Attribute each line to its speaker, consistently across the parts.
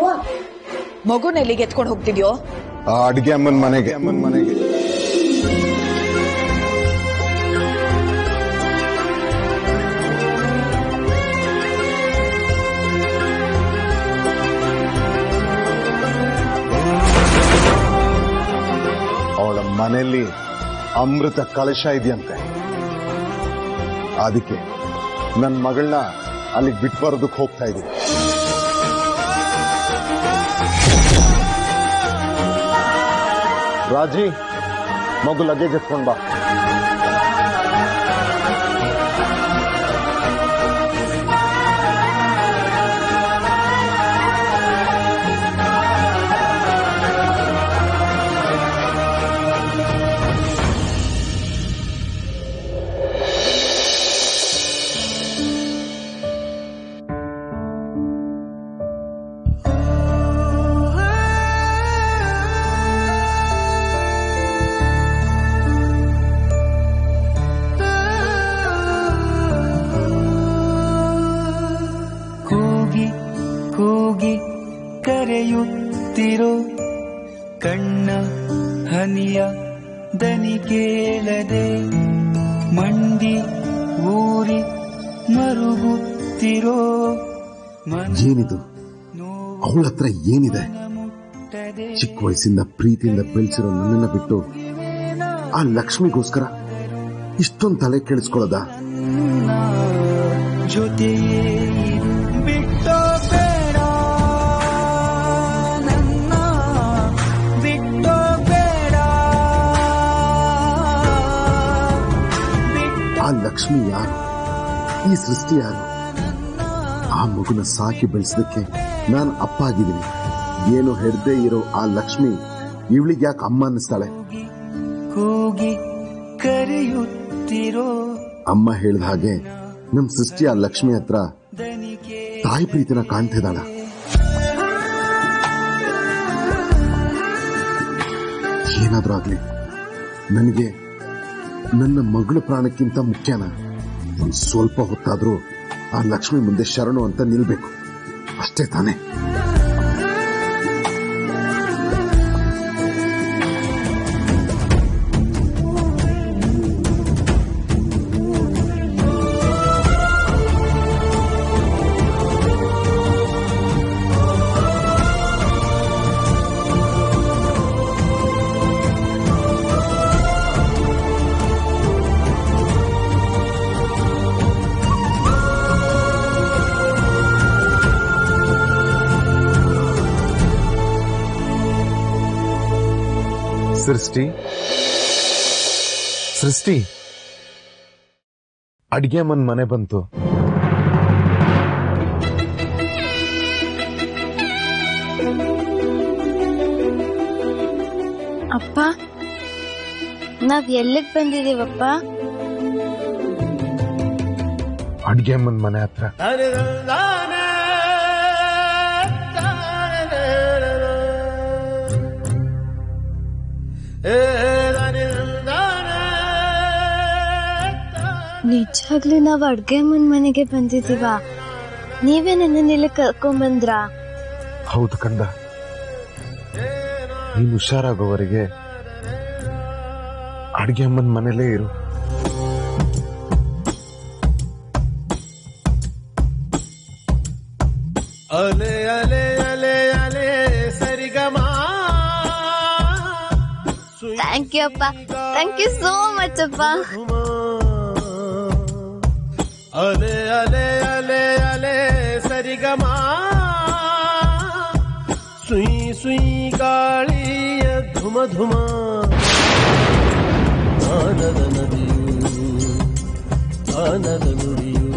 Speaker 1: ಮಗುನ ಎಲ್ಲಿಗೆ ಎತ್ಕೊಂಡು ಹೋಗ್ತಿದ್ಯೋ
Speaker 2: ಆ ಅಡ್ಗೆ ಅಮ್ಮನ್ ಮನೆಗೆ ಅಮ್ಮನ್ ಮನೆಗೆ ಅವಳ ಮನೆಯಲ್ಲಿ ಅಮೃತ ಕಲಶ ಇದೆಯಂತೆ ಅದಕ್ಕೆ ನನ್ನ ಮಗಳನ್ನ ಅಲ್ಲಿಗೆ ಬಿಟ್ಟು ಬರೋದಕ್ಕೆ ಹೋಗ್ತಾ ಇದ್ದೀನಿ ರಾಜಿ ಮಗು ಲಗೇಜ್ ಎತ್ಕೊಂಡ್ ಬಾ
Speaker 3: ಕೂಗಿ ಕೂಗಿ ಕರೆಯುತ್ತಿರೋ ಕಣ್ಣ ಹನಿಯ ದನಿ ಕೇಳದೆ ಮಂಡಿ ಊರಿ ಮರುಗುತ್ತಿರೋ
Speaker 4: ಏನಿದು ಅವಳ ಹತ್ರ ಏನಿದೆ
Speaker 3: ಮುಟ್ಟದೆ
Speaker 4: ಚಿಕ್ಕ ವಯಸ್ಸಿಂದ ಪ್ರೀತಿಯಿಂದ ಬೆಳೆಸಿರೋ ನನ್ನನ್ನ ಬಿಟ್ಟು ಆ ಲಕ್ಷ್ಮಿಗೋಸ್ಕರ ಇಷ್ಟೊಂದು ತಲೆ ಕೆಡಿಸ್ಕೊಳ್ಳೋದ
Speaker 3: ಜೊತೆಯೇ ಇರು. ಬಿಟ್ಟೋ ಬೇಡ ನನ್ನ ಬಿಟ್ಟೋ ಬೇಡ ಬಿಟ್ಟೋ
Speaker 4: ಆ ಲಕ್ಷ್ಮಿ ಯಾರು ಈ ಸೃಷ್ಟಿ ಯಾರು ಆ ಮಗುನ ಸಾಕಿ ಬೆಳೆಸೋದಕ್ಕೆ ನಾನು ಅಪ್ಪ ಆಗಿದ್ದೀನಿ ಏನು ಹೆಡ್ದೇ ಇರೋ ಆ ಲಕ್ಷ್ಮಿ ಇವಳಿಗೆ ಯಾಕೆ ಅಮ್ಮ ಅನ್ನಿಸ್ತಾಳೆ
Speaker 3: ಕೂಗಿ ಕರೆಯುತ್ತಿರೋ
Speaker 4: ಅಮ್ಮ ಹೇಳಿದ ಹಾಗೆ ನಮ್ ಸೃಷ್ಟಿ ಆ ಲಕ್ಷ್ಮಿ ಹತ್ರ
Speaker 3: ದನಿಗೆ
Speaker 4: ತಾಯಿ ಪ್ರೀತಿನ ಕಾಣ್ತಿದ್ದಾಳ ಏನಾದ್ರೂ ಆಗ್ಲಿ ನನಗೆ ನನ್ನ ಮಗಳ ಪ್ರಾಣಕ್ಕಿಂತ ಮುಖ್ಯನ ಒಂದ್ ಸ್ವಲ್ಪ ಹೊತ್ತಾದ್ರೂ ಆ ಲಕ್ಷ್ಮಿ ಮುಂದೆ ಶರಣು ಅಂತ ನಿಲ್ಬೇಕು ಅಷ್ಟೇ ತಾನೇ
Speaker 2: ಸೃಷ್ಟಿ ಸೃಷ್ಟಿ ಅಡ್ಗೆ ಮನ್ ಮನೆ ಬಂತು
Speaker 5: ಅಪ್ಪ ನಾವ್ ಎಲ್ಲಿಗ್ ಬಂದಿದೀವಪ್ಪ
Speaker 2: ಅಡ್ಗೆ ಮನ್ ಮನೆ ಹತ್ರ
Speaker 5: ನಿಜಾಗ್ಲೂ ನಾವ್ ಅಡ್ಗೆ ಮನ್ ಮನೆಗೆ ಬಂದಿದೀವ ನೀವೇ ನನ್ನ ಇಲ್ಲಿ ಕರ್ಕೊಂಡ್ ಬಂದ್ರಾ
Speaker 2: ಹೌದು ಕಂದ ನೀನು ಹುಷಾರಾಗೋವರೆಗೆ ಅಡ್ಗೆ ಅಮ್ಮನ ಮನೇಲೇ ಇರು
Speaker 6: ಅಲೆ ಅಲೆ ಅಲೆ ಅಲೆ ಸರಿಗಮ
Speaker 5: ಥ್ಯಾಂಕ್ ಯು ಅಪ್ಪ ಥ್ಯಾಂಕ್ ಯು ಸೋ ಮಚ್ ಅಪ್ಪ
Speaker 6: ಅಲೆ ಅಲೆ ಅಲೆ ಅಲೆ ಸರಿಗಮ ಸುಯಿ ಸುಯಿ ಗಾಳಿಯ ಧುಮ ಧುಮ ಆನದ ನದಿಯು ಆನದ ನುಡಿಯು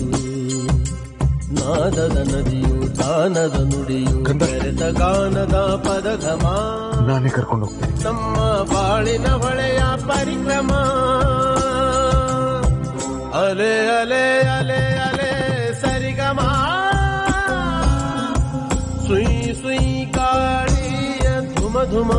Speaker 6: ನಾದದ ನದಿಯು ತಾನದ ನುಡಿಯು
Speaker 2: ಕಂದ.
Speaker 6: ಬೆರೆತ ಗಾನದ ಪದಘಮ
Speaker 2: ನಾನೇ ಕರ್ಕೊಂಡು ಹೋಗ್ತೀನಿ
Speaker 6: ನಮ್ಮ ಬಾಳಿನ ಹೊಳೆಯ ಪರಿಕ್ರಮ ಅಲೆ ಅಲೆ ಅಲೆ ಅಲೆ ಸರಿಗಮ ಸುಯಿ ಸುಯಿ ಕಾಳಿಯ ಧುಮ ಧುಮ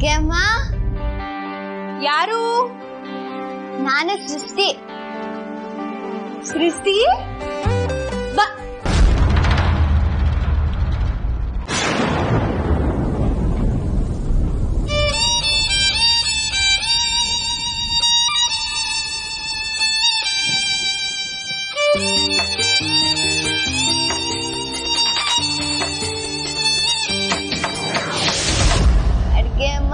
Speaker 5: ಅಡ್ಗೆ ಅಮ್ಮ
Speaker 1: ಯಾರು
Speaker 5: ನಾನೇ ಸೃಷ್ಟಿ
Speaker 1: ಸೃಷ್ಟಿ ಬಾ
Speaker 5: ಅಡ್ಗೆ ಅಮ್ಮ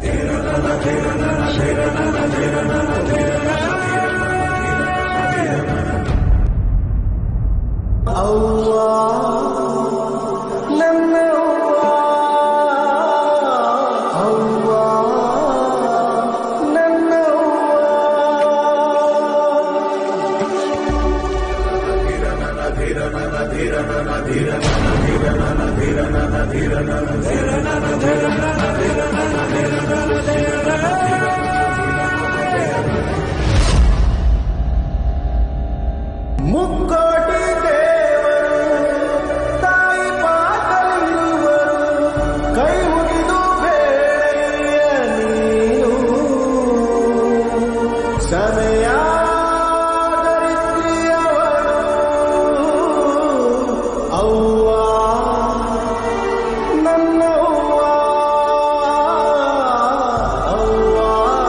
Speaker 6: ಮುಕ್ಕೋಟಿ ದೇವರು ತಾಯಿ ಪಾತಲಿರುವರು ಕೈ ಮುಗಿದು ಬೇಳೆಯ ನೀನು ಸಮಯ ಅವ್ವ ನನ್ನವ್ವ ಅವ್ವ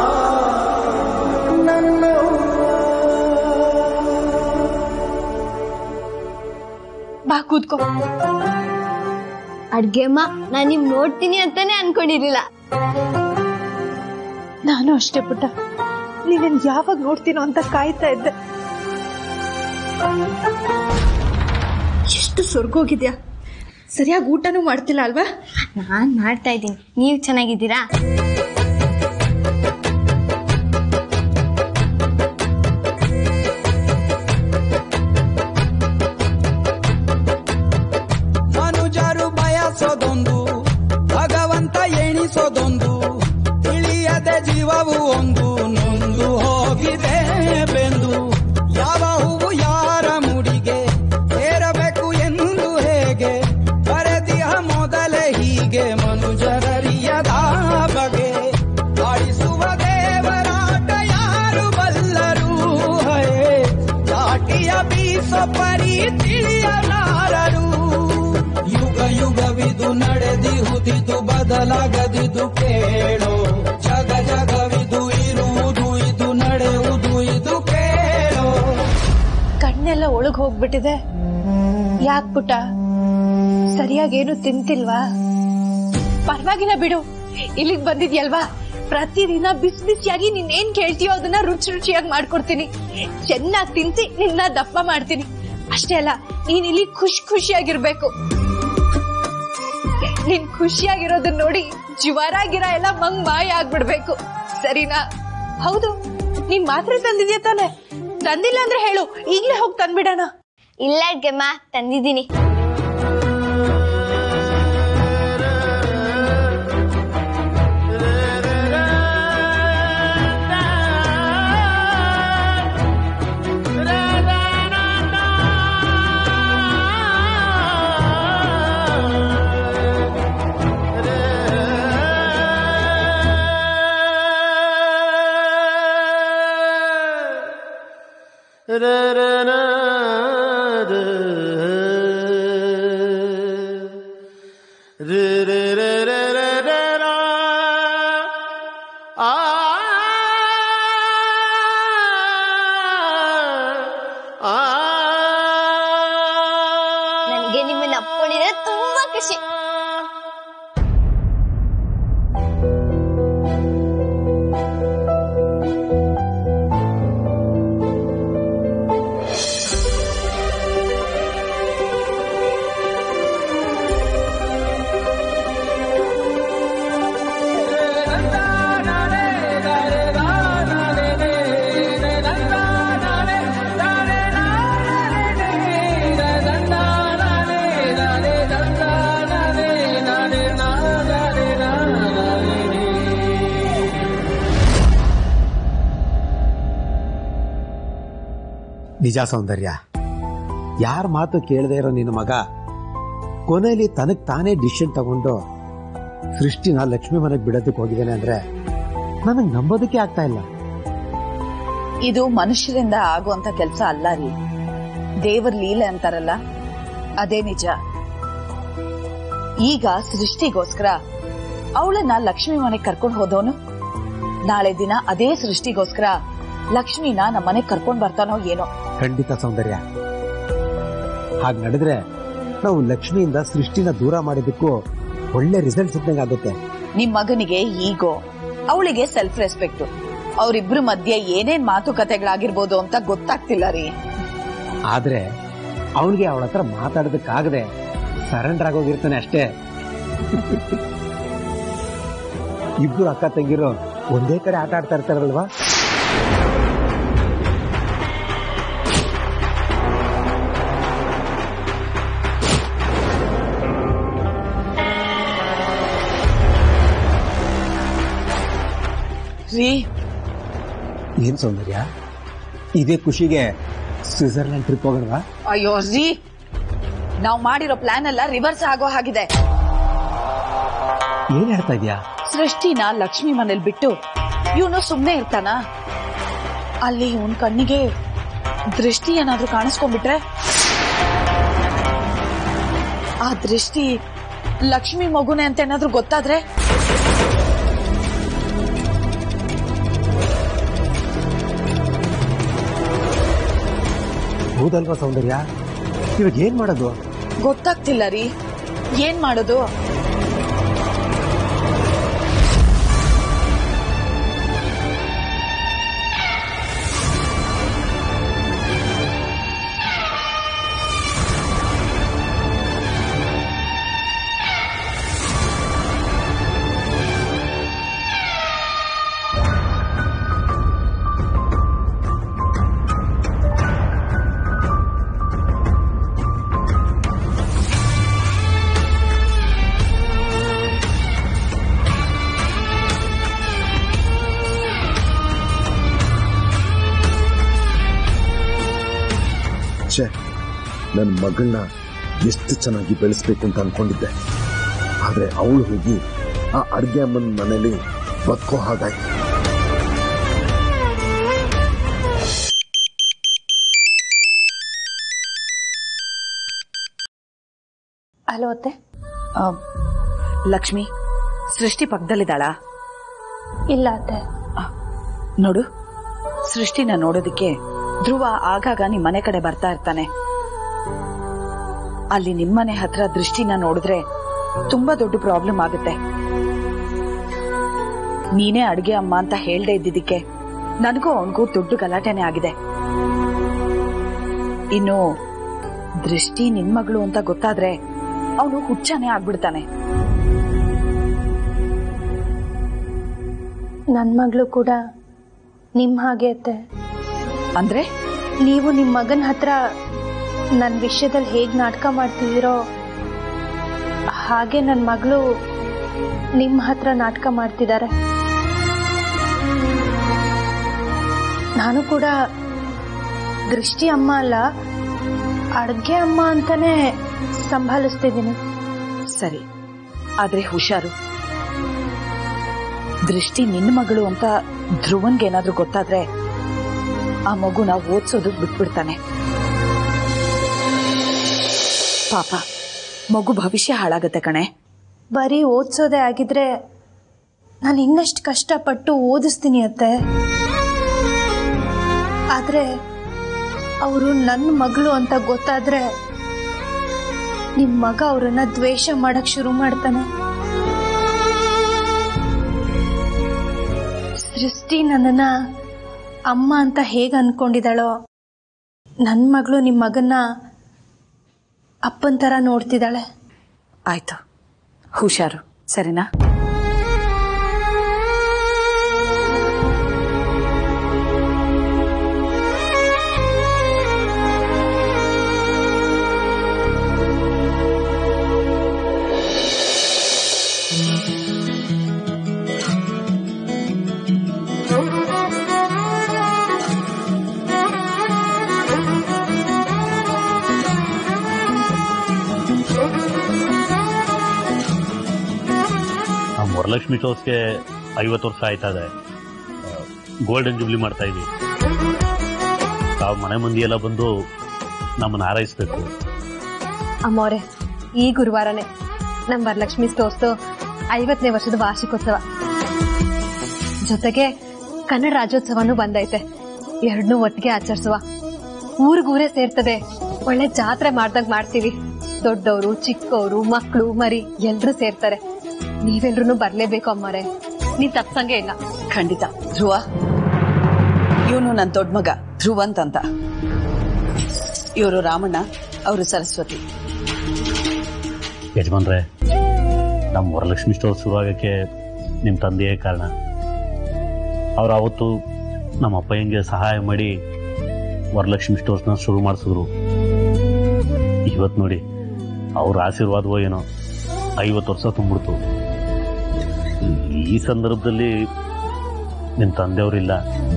Speaker 1: ಬಾ ಕೂತ್ಕೋ
Speaker 5: ಅಡ್ಗೆ ಅಮ್ಮ ನಾನ್ ನಿಮ್ ನೋಡ್ತೀನಿ ಅಂತಾನೆ ಅನ್ಕೊಂಡಿರ್ಲಿಲ್ಲ
Speaker 1: ನಾನು ಅಷ್ಟೇ ಪುಟ್ಟ ನೀನನ್ ಯಾವಾಗ ನೋಡ್ತೀನೋ ಅಂತ ಕಾಯ್ತಾ ಇದ್ದೆ ಎಷ್ಟು ಸ್ವರ್ಗೋಗಿದ್ಯಾ ಸರಿಯಾಗಿ ಊಟನೂ ಮಾಡ್ತಿಲ್ಲ ಅಲ್ವಾ
Speaker 5: ನಾನ್ ಮಾಡ್ತಾ ಇದ್ದೀನಿ ನೀವ್ ಚೆನ್ನಾಗಿದ್ದೀರಾ
Speaker 3: ಮನುಜರು ಬಯಸೋದೊಂದು ಭಗವಂತ ಎಣಿಸೋದೊಂದು ತಿಳಿಯದೆ ಜೀವವು ಒಂದು ನೊಂದು ಹೋಗಿದೆ ಬೆಂದು ಯಾವ ಹೂವು ಯಾರ ಮುಡಿಗೆ ಏರಬೇಕು ಎಂದು ಹೇಗೆ ಬರೆದಿಹ ಮೊದಲೇ ಹೀಗೆ ಮನುಜರರಿಯದ ಬಗೆ ಆಡಿಸುವ ದೇವರಾಟ ಯಾರು ಬಲ್ಲರು ಹಯೇ ಲಾಟಿಯ ಬೀಸೋ ಪರಿ ತಿಳಿಯಲಾರರು ಯುಗ ಯುಗವಿದು ನಡೆದಿಹುದಿದು ಬದಲಾಗದಿದು ಕೇಳೋ ಜಗ ಜಗವಿದು ಇರುವುದು ಇದು ನಡೆಯುವುದು ಇದು ಕೇಳೋ
Speaker 1: ಕಣ್ಣೆಲ್ಲ ಒಳಗ್ ಹೋಗ್ಬಿಟ್ಟಿದೆ ಯಾಕ್ ಪುಟ್ಟ ಸರಿಯಾಗೇನು ತಿಂತಿಲ್ವಾ ಪರವಾಗಿಲ್ಲ ಬಿಡು ಇಲ್ಲಿಗ್ ಬಂದಿದ್ಯಲ್ವಾ ಪ್ರತಿದಿನ ಬಿಸಿ ಬಿಸಿಯಾಗಿ ನೀನ್ ಏನ್ ಕೇಳ್ತೀಯೋ ಅದನ್ನ ರುಚಿ ರುಚಿಯಾಗಿ ಮಾಡ್ಕೊಡ್ತೀನಿ ಚೆನ್ನಾಗಿ ತಿನ್ಸಿ ನಿನ್ನ ದಪ್ಪ ಮಾಡ್ತೀನಿ ಅಷ್ಟೇ ಅಲ್ಲ ನೀನ್ ಇಲ್ಲಿ ಖುಷಿ ಖುಷಿಯಾಗಿರ್ಬೇಕು ನೀನ್ ಖುಷಿಯಾಗಿರೋದನ್ನ ನೋಡಿ ಜ್ವರ ಗಿರ ಎಲ್ಲ ಮಂಗ್ ಮಾಯ ಆಗ್ಬಿಡ್ಬೇಕು ಸರಿನಾ ಹೌದು ನೀನ್ ಮಾತ್ರೆ ತಂದಿದ್ಯಾ ತಾನೆ ತಂದಿಲ್ಲ ಅಂದ್ರೆ ಹೇಳು ಈಗ್ಲೇ ಹೋಗಿ ತಂದ್ಬಿಡೋಣ
Speaker 5: ಇಲ್ಲ ಅಡ್ಗೆ ಅಮ್ಮ ತಂದಿದ್ದೀನಿ ನನಗೆ ನಿಮ್ಮನ್ನ ಅಪ್ಕೊಂಡಿದ್ರೆ ತುಂಬಾ ಖುಷಿ
Speaker 7: ನಿಜ ಸೌಂದರ್ಯ ಯಾರ ಮಾತು ಕೇಳದೆ ಇರೋ ನಿನ್ನ ಮಗ ಕೊನೆಯಲ್ಲಿ ತನಗ್ ತಾನೇ ಡಿಸಿಷನ್ ತಗೊಂಡು ಸೃಷ್ಟಿನ ಲಕ್ಷ್ಮಿ ಮನೆಗೆ ಬಿಡೋದಕ್ಕೆ ಹೋಗಿದ್ದೇನೆ ಅಂದ್ರೆ ನನಗೆ ನಂಬೋದಕ್ಕೆ ಆಗ್ತಾ ಇಲ್ಲ
Speaker 8: ಇದು ಮನುಷ್ಯರಿಂದ ಆಗುವಂತ ಕೆಲಸ ಅಲ್ಲ ರೀ ದೇವರ ಲೀಲೆ ಅಂತಾರಲ್ಲ ಅದೇ ನಿಜ ಈಗ ಸೃಷ್ಟಿಗೋಸ್ಕರ ಅವಳನ್ನ ಲಕ್ಷ್ಮಿ ಮನೆಗ್ ಕರ್ಕೊಂಡ್ ಹೋದವನು ನಾಳೆ ದಿನ ಅದೇ ಸೃಷ್ಟಿಗೋಸ್ಕರ ಲಕ್ಷ್ಮಿನ ನಮ್ಮ ಮನೆಗ್ ಕರ್ಕೊಂಡ್ ಬರ್ತಾನೋ ಏನೋ
Speaker 7: ಖಂಡಿತ ಸೌಂದರ್ಯ ಹಾಗೆ ನಡೆದ್ರೆ ನಾವು ಲಕ್ಷ್ಮಿಯಿಂದ ಸೃಷ್ಟಿನ ದೂರ ಮಾಡಿದ್ದಕ್ಕೂ ಒಳ್ಳೆ ರಿಸಲ್ಟ್ ಸಿಕ್ಕಂಗೆ ಆಗುತ್ತೆ
Speaker 8: ನಿಮ್ ಮಗನಿಗೆ ಈಗೋ ಅವಳಿಗೆ ಸೆಲ್ಫ್ ರೆಸ್ಪೆಕ್ಟ್ ಅವರಿಬ್ರು ಮಧ್ಯೆ ಏನೇನ್ ಮಾತುಕತೆಗಳಾಗಿರ್ಬೋದು ಅಂತ ಗೊತ್ತಾಗ್ತಿಲ್ಲ ರೀ
Speaker 7: ಆದ್ರೆ ಅವನಿಗೆ ಅವಳ ಹತ್ರ ಮಾತಾಡೋದಕ್ಕಾಗದೆ ಸರೆಂಡರ್ ಆಗೋಗಿರ್ತಾನೆ ಅಷ್ಟೇ ಇಬ್ರು ಅಕ್ಕ ತಂಗಿರು ಒಂದೇ ಕಡೆ ಆಟ ಆಡ್ತಾ ಇರ್ತಾರಲ್ವಾ
Speaker 8: ರೀ
Speaker 7: ಏನ್ ಸೌಂದರ್ಯ ಇದೇ ಖುಷಿಗೆ ಸ್ವಿಟ್ಜರ್ಲೆಂಡ್ ಟ್ರಿಪ್ ಹೋಗೋಣವಾ
Speaker 8: ಅಯ್ಯೋ ರೀ ನಾವ್ ಮಾಡಿರೋ ಪ್ಲಾನ್ ಎಲ್ಲ ರಿವರ್ಸ್ ಆಗೋ ಹಾಗಿದೆ
Speaker 7: ಏನ್ ಹೇಳ್ತಾ ಇದ್ಯಾ
Speaker 8: ಸೃಷ್ಟಿನ ಲಕ್ಷ್ಮಿ ಮನೇಲಿ ಬಿಟ್ಟು ಇವನು ಸುಮ್ನೆ ಇರ್ತಾನ ಅಲ್ಲಿ ಇವನ್ ಕಣ್ಣಿಗೆ ದೃಷ್ಟಿ ಏನಾದ್ರೂ ಕಾಣಿಸ್ಕೊಂಡ್ಬಿಟ್ರೆ ಆ ದೃಷ್ಟಿ ಲಕ್ಷ್ಮಿ ಮಗುನೆ ಅಂತ ಏನಾದ್ರೂ ಗೊತ್ತಾದ್ರೆ
Speaker 7: ಹೌದಲ್ವಾ ಸೌಂದರ್ಯ ಇವಾಗ ಏನ್ ಮಾಡೋದು
Speaker 8: ಗೊತ್ತಾಗ್ತಿಲ್ಲ ರೀ ಏನ್ ಮಾಡೋದು
Speaker 4: ಛೇ ನನ್ನ ಮಗಳನ್ನ ಎಷ್ಟು ಚೆನ್ನಾಗಿ ಬೆಳೆಸ್ಬೇಕು ಅಂತ ಅನ್ಕೊಂಡಿದ್ದೆ ಆದ್ರೆ ಅವಳು ಹೋಗಿ ಆ ಅಡ್ಗೆ ಅಮ್ಮನ ಮನೇಲಿ ಬದುಕೋ ಹಾಗಾಯ್ತು
Speaker 1: ಹಲೋ ಅತ್ತೆ
Speaker 8: ಆ, ಲಕ್ಷ್ಮಿ ಸೃಷ್ಟಿ ಪಕ್ಕದಲ್ಲಿದ್ದಾಳ
Speaker 1: ಇಲ್ಲ ಅತ್ತೆ
Speaker 8: ನೋಡು ಸೃಷ್ಟಿನ ನೋಡೋದಕ್ಕೆ ಧ್ರುವ ಆಗಾಗ ನಿಮ್ ಮನೆ ಕಡೆ ಬರ್ತಾ ಇರ್ತಾನೆ ಅಲ್ಲಿ ನಿಮ್ಮನೆ ಹತ್ರ ದೃಷ್ಟಿನ ನೋಡಿದ್ರೆ ತುಂಬಾ ದೊಡ್ಡ ಪ್ರಾಬ್ಲಮ್ ಆಗುತ್ತೆ ನೀನೇ ಅಡ್ಗೆ ಅಮ್ಮ ಅಂತ ಹೇಳ್ದೆ ಇದ್ದಿದ್ದಕ್ಕೆ ನನಗೂ ಅವನಿಗೂ ದೊಡ್ಡ ಗಲಾಟೆನೆ ಆಗಿದೆ ಇನ್ನು ದೃಷ್ಟಿ ನಿನ್ ಮಗಳು ಅಂತ ಗೊತ್ತಾದ್ರೆ ಅವನು ಹುಚ್ಚನೇ ಆಗ್ಬಿಡ್ತಾನೆ
Speaker 1: ನನ್ನ ಮಗಳು ಕೂಡ ನಿಮ್ಮ ಹಾಗೆ ಅತ್ತೆ
Speaker 8: ಅಂದ್ರೆ
Speaker 1: ನೀವು ನಿಮ್ಮ ಮಗನ ಹತ್ರ ನನ್ನ ವಿಷಯದಲ್ಲಿ ಹೇಗೆ ನಾಟಕ ಮಾಡ್ತಿದ್ದೀರೋ ಹಾಗೆ ನನ್ನ ಮಗಳು ನಿಮ್ಮ ಹತ್ರ ನಾಟಕ ಮಾಡ್ತಿದ್ದಾರೆ ನಾನು ಕೂಡ ದೃಷ್ಟಿ ಅಮ್ಮ ಅಲ್ಲ ಅಡ್ಗೆ ಅಮ್ಮ ಅಂತಾನೆ ಸಂಭಾಲಿಸ್ತಿದ್ದೀನಿ
Speaker 8: ಸರಿ ಆದ್ರೆ ಹುಷಾರು ದೃಷ್ಟಿ ನಿನ್ನ ಮಗಳು ಅಂತ ಧ್ರುವನ್ಗೇನಾದ್ರೂ ಗೊತ್ತಾದ್ರೆ ಆ ಮಗುನ ಓದ್ಸೋದು ಬಿಟ್ಬಿಡ್ತಾನೆ ಪಾಪ ಮಗು ಭವಿಷ್ಯ ಹಾಳಾಗತ್ತೆ ಕಣೆ
Speaker 1: ಬರೀ ಓದಿಸೋದೇ ಆಗಿದ್ರೆ ನಾನು ಇನ್ನಷ್ಟು ಕಷ್ಟಪಟ್ಟು ಓದಿಸ್ತೀನಿ ಅತ್ತೆ ಆದರೆ ಅವರು ನನ್ನ ಮಗಳು ಅಂತ ಗೊತ್ತಾದ್ರೆ ನಿಮ್ಮ ಮಗ ಅವರನ್ನ ದ್ವೇಷ ಮಾಡಕ್ ಶುರು ಮಾಡ್ತಾನೆ ಸೃಷ್ಟಿ ನನ್ನನ್ನ ಅಮ್ಮ ಅಂತ ಹೇಗೆ ಅನ್ಕೊಂಡಿದ್ದಾಳೋ ನನ್ನ ಮಗಳು ನಿಮ್ಮ ಮಗನ್ನ ಅಪ್ಪನ ಥರ ನೋಡ್ತಿದ್ದಾಳೆ
Speaker 8: ಆಯ್ತು ಹುಷಾರು ಸರಿನಾ
Speaker 9: ವರಲಕ್ಷ್ಮಿ ಸ್ಟೋರ್ಸ್ಗೆ ಐವತ್ತು ವರ್ಷ ಆಯ್ತಾ ಇದೆ ಗೋಲ್ಡನ್ ಜುಬ್ಲಿ ಮಾಡ್ತಾ ಇದೀವಿ ತಾವು ಮನೆ ಮಂದಿ ಎಲ್ಲ ಬಂದು ನಮ್ಮನ್ನ ಹಾರೈಸ್ಬೇಕು
Speaker 1: ಅಮ್ಮೋರೆ ಈ ಗುರುವಾರನೇ ನಮ್ಮ ವರಲಕ್ಷ್ಮಿ ಸ್ಟೋರ್ಸ್ದು ಐವತ್ತನೇ ವರ್ಷದ ವಾರ್ಷಿಕೋತ್ಸವ ಜೊತೆಗೆ ಕನ್ನಡ ರಾಜ್ಯೋತ್ಸವನೂ ಬಂದೈತೆ ಎರಡನ್ನೂ ಒಟ್ಟಿಗೆ ಆಚರಿಸುವ ಊರಿಗೂರೇ ಸೇರ್ತದೆ ಒಳ್ಳೆ ಜಾತ್ರೆ ಮಾಡ್ದಂಗ್ ಮಾಡ್ತೀವಿ ದೊಡ್ಡವರು ಚಿಕ್ಕವರು ಮಕ್ಕಳು ಮರಿ ಎಲ್ರೂ ಸೇರ್ತಾರೆ ನೀವೆಲ್ರೂ ಬರ್ಲೇಬೇಕು ಅಮ್ಮೋರೆ ನೀವ್ ತಪ್ಸಂಗೆ ಇಲ್ಲ
Speaker 8: ಖಂಡಿತ ಧ್ರುವ ಇವನು ನನ್ನ ದೊಡ್ಡ ಮಗ ಧ್ರುವಂತ್ ಅಂತ ಇವರು ರಾಮಣ್ಣ ಅವರು ಸರಸ್ವತಿ
Speaker 9: ಯಜಮಾನ್ರೆ ನಮ್ಮ ವರಲಕ್ಷ್ಮಿ ಸ್ಟೋರ್ ಶುರುವಾಗಕ್ಕೆ ನಿಮ್ಮ ತಂದೆಯೇ ಕಾರಣ ಅವ್ರು ಅವತ್ತು ನಮ್ಮ ಅಪ್ಪಯ್ಯಂಗೆ ಸಹಾಯ ಮಾಡಿ ವರಲಕ್ಷ್ಮಿ ಸ್ಟೋರ್ಸ್ನ ಶುರು ಮಾಡಿಸಿದ್ರು ಇವತ್ತು ನೋಡಿ ಅವ್ರ ಆಶೀರ್ವಾದವೋ ಏನೋ ಐವತ್ತು ವರ್ಷ ತುಂಬಿಡ್ತು ಈ ಸಂದರ್ಭದಲ್ಲಿ ನಿಮ್ಮ ತಂದೆಯವರಿಲ್ಲ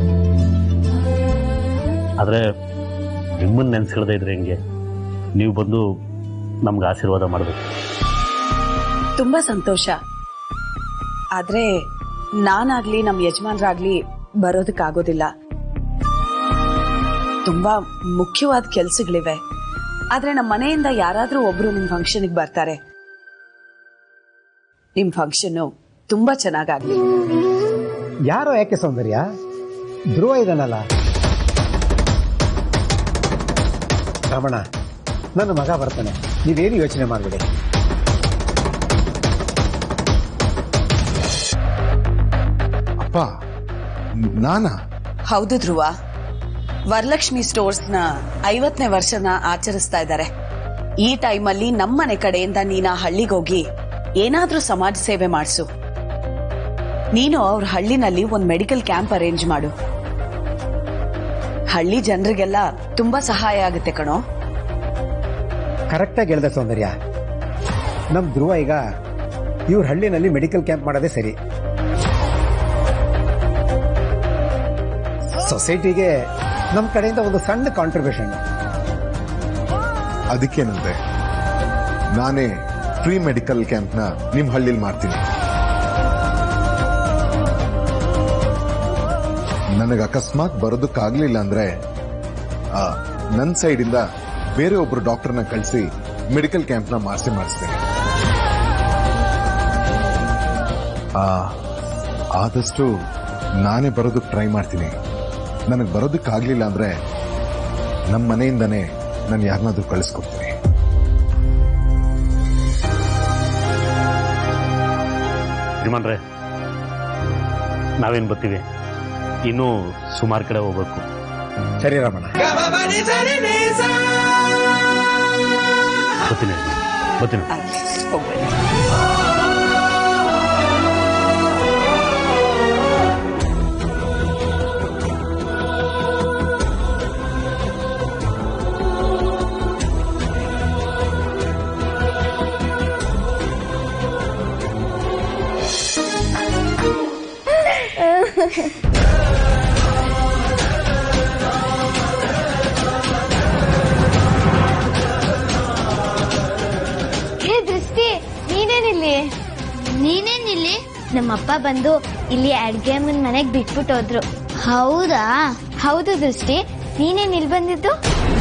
Speaker 9: ಆದರೆ ನಿಮ್ಮನ್ನ ನೆನ್ಸ್ಕೊಳ್ದೇ ಇದ್ರೆ ಹೆಂಗೆ ನೀವು ಬಂದು ನಮ್ಗೆ ಆಶೀರ್ವಾದ ಮಾಡಬೇಕು
Speaker 8: ತುಂಬಾ ಸಂತೋಷ ಆದ್ರೆ ನಾನಾಗ್ಲಿ ನಮ್ ಯಜಮಾನ್ರಾಗ್ಲಿ ಬರೋದಕ್ಕಾಗೋದಿಲ್ಲ ತುಂಬಾ ಮುಖ್ಯವಾದ ಕೆಲ್ಸಗಳಿವೆ ಆದ್ರೆ ನಮ್ಮ ಮನೆಯಿಂದ ಯಾರಾದ್ರೂ ಒಬ್ರು ನಿಮ್ ಫಂಕ್ಷನ್ಗೆ ಬರ್ತಾರೆ ನಿಮ್ ಫಂಕ್ಷನ್ ತುಂಬಾ ಚೆನ್ನಾಗಾಗ್ಲಿ
Speaker 7: ಯಾರೋ ಯಾಕೆ ಸೌಂದರ್ಯ ಧ್ರುವ ಇದಾನಲ್ಲ ರಮಣ ನನ್ನ ಮಗ ಬರ್ತಾನೆ ನೀವೇನು ಯೋಚನೆ ಮಾಡಬೇಡಿ
Speaker 4: ಅಪ್ಪ ನಾನಾ
Speaker 8: ಹೌದು ಧ್ರುವ ವರಲಕ್ಷ್ಮಿ ಸ್ಟೋರ್ಸ್ ನ ಐವತ್ತನೇ ವರ್ಷನ ಆಚರಿಸ್ತಾ ಇದ್ದಾರೆ ಈ ಟೈಮಲ್ಲಿ ನಮ್ಮನೆ ಕಡೆಯಿಂದ ನೀನ ಹಳ್ಳಿಗೆ ಹೋಗಿ ಏನಾದ್ರೂ ಸಮಾಜ ಸೇವೆ ಮಾಡಿಸು ನೀನು ಅವ್ರ ಹಳ್ಳಿನಲ್ಲಿ ಒಂದ್ ಮೆಡಿಕಲ್ ಕ್ಯಾಂಪ್ ಅರೇಂಜ್ ಮಾಡು ಹಳ್ಳಿ ಜನರಿಗೆಲ್ಲ ತುಂಬಾ ಸಹಾಯ ಆಗುತ್ತೆ ಕಣೋ
Speaker 7: ಕರೆಕ್ಟಾಗಿ ಹೇಳ್ದೆ ಸೌಂದರ್ಯ ನಮ್ ಧ್ರುವ ಈಗ ಇವ್ರ ಹಳ್ಳಿನಲ್ಲಿ ಮೆಡಿಕಲ್ ಕ್ಯಾಂಪ್ ಮಾಡೋದೇ ಸರಿ ಸೊಸೈಟಿಗೆ ನಮ್ ಕಡೆಯಿಂದ ಒಂದು ಸಣ್ಣ ಕಾಂಟ್ರಿಬ್ಯೂಷನ್
Speaker 4: ಅದಕ್ಕೇನಂತೆ ನಾನೇ ಫ್ರೀ ಮೆಡಿಕಲ್ ಕ್ಯಾಂಪ್ನ ನಿಮ್ ಹಳ್ಳಿಲಿ ಮಾಡ್ತೀನಿ ನನಗೆ ಅಕಸ್ಮಾತ್ ಬರೋದಕ್ಕಾಗ್ಲಿಲ್ಲ ಅಂದ್ರೆ ಆ, ನನ್ ಸೈಡಿಂದ ಬೇರೆ ಒಬ್ರು ಡಾಕ್ಟರ್ನ ಕಳಿಸಿ ಮೆಡಿಕಲ್ ಕ್ಯಾಂಪ್ನ ಮಾಡಿಸಿ ಮಾಡಿಸ್ತೇನೆ ಆ, ಆದಷ್ಟು ನಾನೇ ಬರೋದಕ್ಕೆ ಟ್ರೈ ಮಾಡ್ತೀನಿ ನನಗೆ ಬರೋದಕ್ಕಾಗ್ಲಿಲ್ಲ ಅಂದ್ರೆ ನಮ್ಮ ಮನೆಯಿಂದನೇ ನಾನು ಯಾರನ್ನಾದ್ರೂ ಕಳಿಸ್ಕೊಡ್ತೀನಿ
Speaker 9: ಯಜಮಾನ್ರೆ ನಾವೇನು ಬರ್ತೀವಿ ಇನ್ನೂ ಸುಮಾರು ಕಡೆ ಹೋಗ್ಬೇಕು
Speaker 7: ಸರಿ ರಮಣ
Speaker 9: ಬರ್ತೀನಿ ಬರ್ತೀನಿ
Speaker 8: ಹೋಗ್ಬೇಡಿ
Speaker 5: ಹೇ ದೃಷ್ಟಿ ನೀನೇನಿಲ್ಲಿ
Speaker 10: ನೀನೇನಿಲ್ಲಿ
Speaker 5: ನಮ್ಮಪ್ಪ ಬಂದು ಇಲ್ಲಿ ಅಡ್ಗೆ ಅಮ್ಮನ್ ಮನೆಗ್ ಬಿಟ್ಬಿಟ್ಟು ಹೋದ್ರು
Speaker 10: ಹೌದಾ
Speaker 5: ಹೌದು ದೃಷ್ಟಿ ನೀನೇನ್ ಇಲ್ಲಿ ಬಂದಿದ್ದು